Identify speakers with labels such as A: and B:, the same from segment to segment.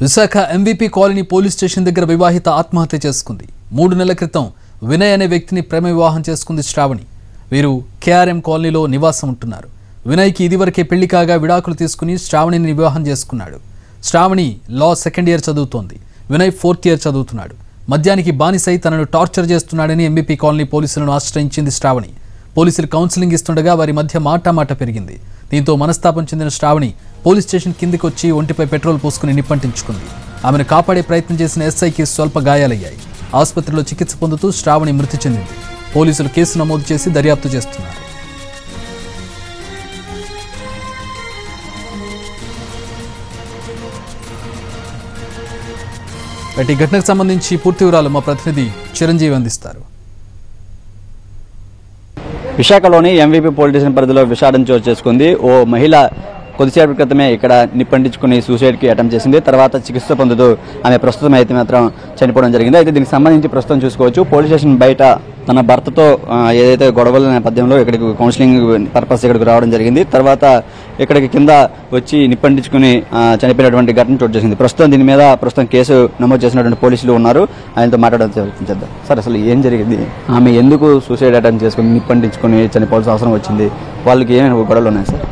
A: Visakha MVP colony police station దగ్గర వివాహిత ఆత్మహత్య చేసుకుంది మూడు నెలల క్రితం వినయ్ అనే వ్యక్తిని ప్రేమ వివాహం చేసుకుంది శ్రావణి వీరు కేఆర్ఎం కాలనీలో నివాసం ఉంటున్నారు వినయ్కి ఇదివరకే పెళ్లి కాగా విడాకులు తీసుకుని శ్రావణిని వివాహం చేసుకున్నాడు శ్రావణి లా సెకండ్ ఇయర్ చదువుతోంది వినయ్ ఫోర్త్ ఇయర్ చదువుతున్నాడు మద్యానికి బానిసై తనను టార్చర్ చేస్తున్నాడని ఎంబీపీ కాలనీ పోలీసులను ఆశ్రయించింది శ్రావణి పోలీసులు కౌన్సిలింగ్ ఇస్తుండగా వారి మధ్య మాటామాట పెరిగింది దీంతో మనస్తాపం చెందిన శ్రావణి పోలీస్ స్టేషన్ కిందికి వచ్చి ఒంటిపై పెట్రోల్ పోసుకుని నిప్పంటించుకుంది ఆమెను కాపాడే ప్రయత్నం చేసిన ఎస్ఐకి స్వల్ప గాయాలయ్యాయి ఆసుపత్రిలో చికిత్స పొందుతూ శ్రావణి మృతి చెందింది పోలీసులు కేసు నమోదు చేసి దర్యాప్తు చేస్తున్నారు ఈ ఘటనకు సంబంధించి పూర్తి వివరాలు మా ప్రతినిధి చిరంజీవి అందిస్తారు
B: విశాఖలోని ఎంవీపీ పోలీస్ స్టేషన్ పరిధిలో విషాదం చోటు చేసుకుంది ఓ మహిళ కొద్దిసేపటి క్రితమే ఇక్కడ నిప్పండించుకుని సూసైడ్కి అటెంప్ట్ చేసింది తర్వాత చికిత్స పొందుతూ ఆమె ప్రస్తుతం అయితే మాత్రం చనిపోవడం జరిగింది అయితే దీనికి సంబంధించి ప్రస్తుతం చూసుకోవచ్చు పోలీస్ స్టేషన్ బయట తన భర్తతో ఆ, ఏదైతే గొడవల నేపథ్యంలో ఇక్కడికి కౌన్సిలింగ్ పర్పస్ ఇక్కడికి రావడం జరిగింది తర్వాత ఇక్కడికి కింద వచ్చి నిప్పండించుకుని ఆ, చనిపోయినటువంటి ఘటన చోటు చేసింది ప్రస్తుతం దీని మీద ప్రస్తుతం కేసు నమోదు చేసినటువంటి పోలీసులు ఉన్నారు ఆయనతో మాట్లాడడం చేద్దాం సార్ అసలు ఏం జరిగింది ఆమె ఎందుకు సూసైడ్ అటెంప్ట్ చేసుకుని నిప్పండించుకుని చనిపోవాల్సిన అవసరం వచ్చింది వాళ్ళకి ఏమైనా గొడవలు ఉన్నాయి సార్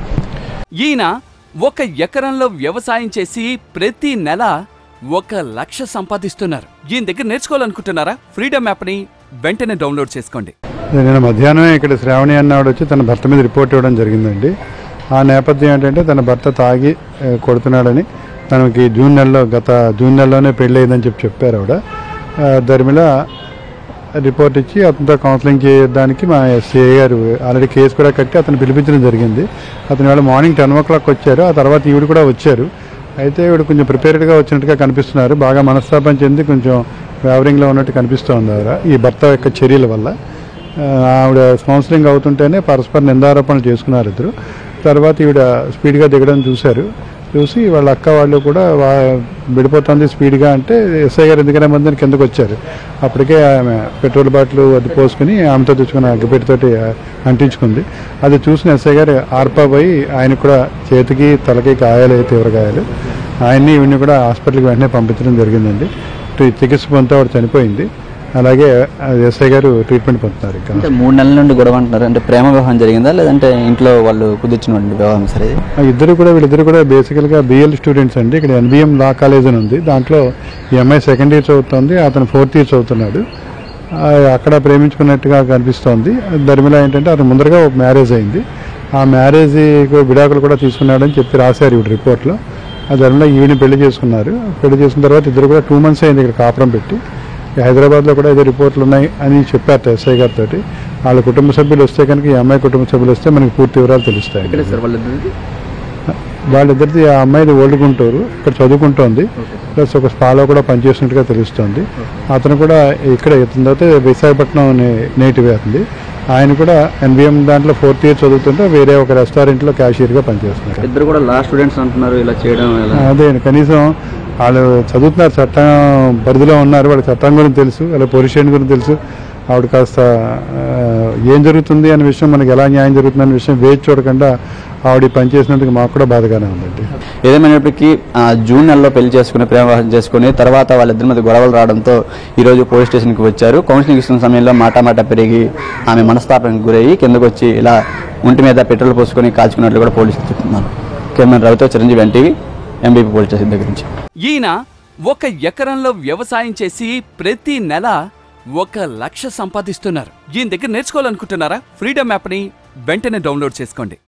C: ఈయన ఒక ఎకరంలో వ్యవసాయం చేసి ప్రతి నెల ఒక లక్ష సంపాదిస్తున్నారు ఈయన దగ్గర నేర్చుకోవాలనుకుంటున్నారా ఫ్రీడమ్ యాప్ని వెంటనే డౌన్లోడ్ చేసుకోండి
D: నేను మధ్యాహ్నమే ఇక్కడ శ్రావణి అన్నాడు వచ్చి తన భర్త మీద రిపోర్ట్ ఇవ్వడం జరిగిందండి ఆ నేపథ్యం ఏంటంటే తన భర్త తాగి ఆ, కొడుతున్నాడని తనకి జూన్ నెలలో గత జూన్ నెలలోనే పెళ్ళి అయిందని చెప్పి చెప్పారు ఆవిడ ఆ, దరిమిల రిపోర్ట్ ఇచ్చి అతనితో కౌన్సిలింగ్ చేయడానికి మా ఎస్సీఐ గారు ఆల్రెడీ కేసు కూడా కట్టి అతను పిలిపించడం జరిగింది అతను ఇవాళ మార్నింగ్ టెన్ ఓ క్లాక్ వచ్చారు ఆ తర్వాత ఈవిడ కూడా వచ్చారు అయితే ఈవిడ కొంచెం ప్రిపేర్డ్గా వచ్చినట్టుగా కనిపిస్తున్నారు బాగా మనస్తాపం చెంది కొంచెం వ్యావరింగ్లో ఉన్నట్టు కనిపిస్తోంది ఆవిడ ఈ భర్త యొక్క చర్యల వల్ల ఆ, ఆవిడ కౌన్సిలింగ్ అవుతుంటేనే పరస్పర నిందారోపణలు చేసుకున్నారు ఇద్దరు తర్వాత ఈవిడ స్పీడ్గా దిగడం చూశారు చూసి వాళ్ళ అక్క వాళ్ళు కూడా వా విడిపోతుంది స్పీడ్గా అంటే ఎస్ఐ గారు ఎందుకనే మందిని కిందకు వచ్చారు అప్పటికే ఆమె పెట్రోల్ బాటిల్ అది పోసుకుని ఆమెతో తెచ్చుకున్న అగ్గిపెట్టితోటి అంటించుకుంది అది చూసిన ఎస్ఐ గారు ఆర్పాపోయి ఆయన కూడా చేతికి తలకి గాయాలు అయితే తీవ్ర గాయాలు ఆయన్ని ఈవిని కూడా హాస్పిటల్కి వెంటనే పంపించడం జరిగిందండి టి- చికిత్స పొందుతూ ఆవిడ చనిపోయింది అలాగే ఆ, ఎస్ఐ గారు ట్రీట్మెంట్ పొందుతున్నారు ఇంకా
B: అంటే మూడు నెలల నుండి గొడవ అంటున్నారు అంటే ప్రేమ వివాహం జరిగిందా లేదంటే ఇంట్లో వాళ్ళు కుదిర్చినటువంటి వివాహం సరే
D: ఆ ఇద్దరు కూడా వీళ్ళిద్దరు కూడా బేసికల్గా బిఎల్ స్టూడెంట్స్ అండి ఇక్కడ ఎన్బిఎం లా కాలేజ్ అని ఉంది దాంట్లో ఈ అమ్మాయి సెకండ్ ఇయర్ చదువుతుంది అతను ఫోర్త్ ఇయర్ చదువుతున్నాడు ఆ, అక్కడ ప్రేమించుకున్నట్టుగా కనిపిస్తోంది ధర్మిల ఏంటంటే అతను ముందరగా ఒక మ్యారేజ్ అయింది ఆ మ్యారేజ్ విడాకులు కూడా తీసుకున్నాడని చెప్పి రాశారు ఇవి రిపోర్ట్లో ఆ ధర్మిల ఈవిని పెళ్లి చేసుకున్నారు పెళ్లి చేసుకున్న తర్వాత ఇద్దరు కూడా టూ మంత్స్ అయింది ఇక్కడ కాపురం పెట్టి ఈ హైదరాబాద్లో కూడా ఏదో రిపోర్ట్లు ఉన్నాయి అని చెప్పారు ఎస్ఐ గారితో వాళ్ళ కుటుంబ సభ్యులు వస్తే కనుక ఈ అమ్మాయి కుటుంబ సభ్యులు వస్తే మనకి పూర్తి వివరాలు తెలుస్తాయి
B: సార్ వాళ్ళిద్దరిది
D: వాళ్ళిద్దరిది ఆ అమ్మాయిది ఓల్డ్ గుంటూరు ఇక్కడ చదువుకుంటోంది ప్లస్ ఒక స్పాలో కూడా పనిచేసినట్టుగా తెలుస్తోంది అతను కూడా ఇక్కడ ఇతని తర్వాత విశాఖపట్నం నేటివ్ అతనిది ఆయన కూడా ఎన్బిఎం దాంట్లో ఫోర్త్ ఇయర్ చదువుతుంటే వేరే ఒక రెస్టారెంట్లో క్యాషియర్గా పనిచేస్తున్నారు
B: ఇద్దరు కూడా లా స్టూడెంట్స్ అంటున్నారు ఇలా చేయడం ఎలా
D: అదే కనీసం వాళ్ళు చదువుతున్నారు చట్టం పరిధిలో ఉన్నారు వాళ్ళకి చట్టం గురించి తెలుసు వాళ్ళ పోలీస్ స్టేషన్ గురించి తెలుసు ఆవిడ కాస్త ఆ, ఏం జరుగుతుంది అనే విషయం మనకి ఎలా న్యాయం జరుగుతుంది అనే విషయం వేచి చూడకుండా ఆవిడ ఈ పని చేసినందుకు మాకు కూడా బాధగానే ఉందండి
B: ఏదేమైనప్పటికీ ఆ, జూన్ నెలలో పెళ్లి చేసుకుని ప్రేమ వివాహం చేసుకుని తర్వాత వాళ్ళిద్దరి మధ్య గొడవలు రావడంతో ఈ రోజు పోలీస్ స్టేషన్కి వచ్చారు కౌన్సిలింగ్ ఇస్తున్న సమయంలో మాటామాట పెరిగి ఆమె మనస్తాపానికి గురయ్యి కిందకు వచ్చి ఇలా ఒంటి మీద పెట్రోల్ పోసుకొని కాల్చుకున్నట్లు కూడా పోలీసులు చెప్తున్నారు కెమెరా రవితో Chiranjeevi NTV MBP police station దగ్గర నుంచి
C: ఈయన ఒక ఎకరంలో వ్యవసాయం చేసి ప్రతి నెల ఒక లక్ష సంపాదిస్తున్నారు ఈయన దగ్గర నేర్చుకోవాలనుకుంటున్నారా ఫ్రీడమ్ యాప్ని వెంటనే డౌన్లోడ్ చేసుకోండి